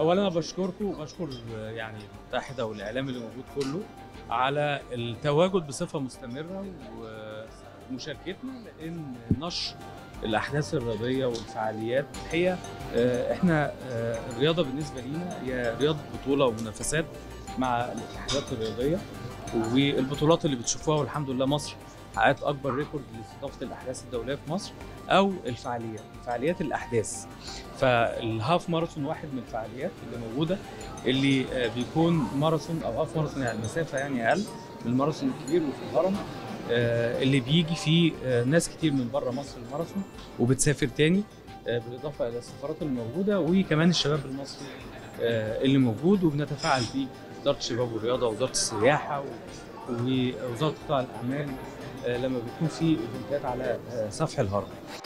اولا انا بشكركم وبشكر يعني المتحده والاعلام اللي موجود كله على التواجد بصفه مستمره ومشاركتنا لان نشر الاحداث الرياضيه والفعاليات الحقيقه آه، احنا آه، الرياضه بالنسبه لينا هي رياضه بطوله ومنافسات مع الاتحادات الرياضيه والبطولات اللي بتشوفوها والحمد لله مصر حققت اكبر ريكورد لاستضافه الاحداث الدوليه في مصر او الفعاليات فعاليات الاحداث فالهاف ماراثون واحد من الفعاليات اللي موجوده اللي آه، بيكون ماراثون او هاف ماراثون يعني مسافه يعني اقل من الماراثون الكبير وفي الهرم آه، اللي بيجي فيه آه، ناس كتير من بره مصر الماراثون وبتسافر تاني آه، بالاضافه الى السفارات الموجوده وكمان الشباب المصري آه، اللي موجود وبنتفاعل فيه وزاره الشباب والرياضه ووزاره السياحه و- ووزاره قطاع الاعمال آه، لما بيكون في ايفنتات على آه، سفح الهرم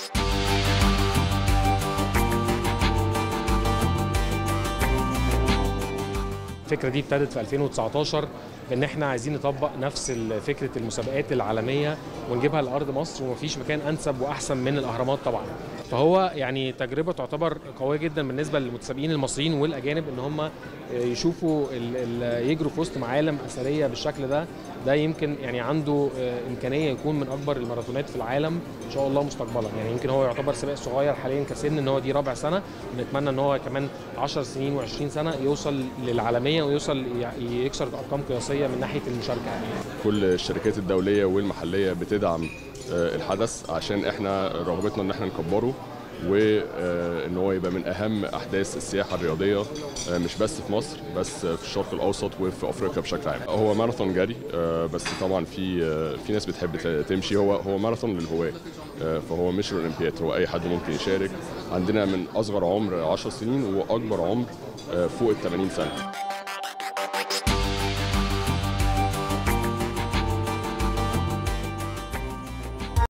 الفكره دي ابتدت في 2019 بان احنا عايزين نطبق نفس ال- فكره المسابقات العالميه ونجيبها لارض مصر ومفيش مكان انسب واحسن من الاهرامات طبعا فهو يعني تجربه تعتبر قويه جدا بالنسبه للمتسابقين المصريين والاجانب ان هم يشوفوا ال- ال- يجروا في وسط معالم اثريه بالشكل ده ده يمكن يعني عنده آه، امكانيه يكون من اكبر الماراثونات في العالم ان شاء الله مستقبلا يعني يمكن هو يعتبر سباق صغير حاليا كسن ان هو دي رابع سنه ونتمنى ان هو كمان 10 سنين و20 سنه يوصل للعالميه ويوصل ي- يكسر ارقام قياسيه من ناحيه المشاركه يعني. كل الشركات الدوليه والمحليه بتدعم آه، الحدث عشان احنا رغبتنا ان احنا نكبره وان هو يبقى من اهم احداث السياحه الرياضيه آه، مش بس في مصر بس في الشرق الاوسط وفي افريقيا بشكل عام هو ماراثون جري آه، بس طبعا في آه، في ناس بتحب ت- تمشي هو هو ماراثون للهواه آه، فهو مش الاولمبياد هو اي حد ممكن يشارك عندنا من اصغر عمر 10 سنين واكبر عمر آه، فوق ال 80 سنه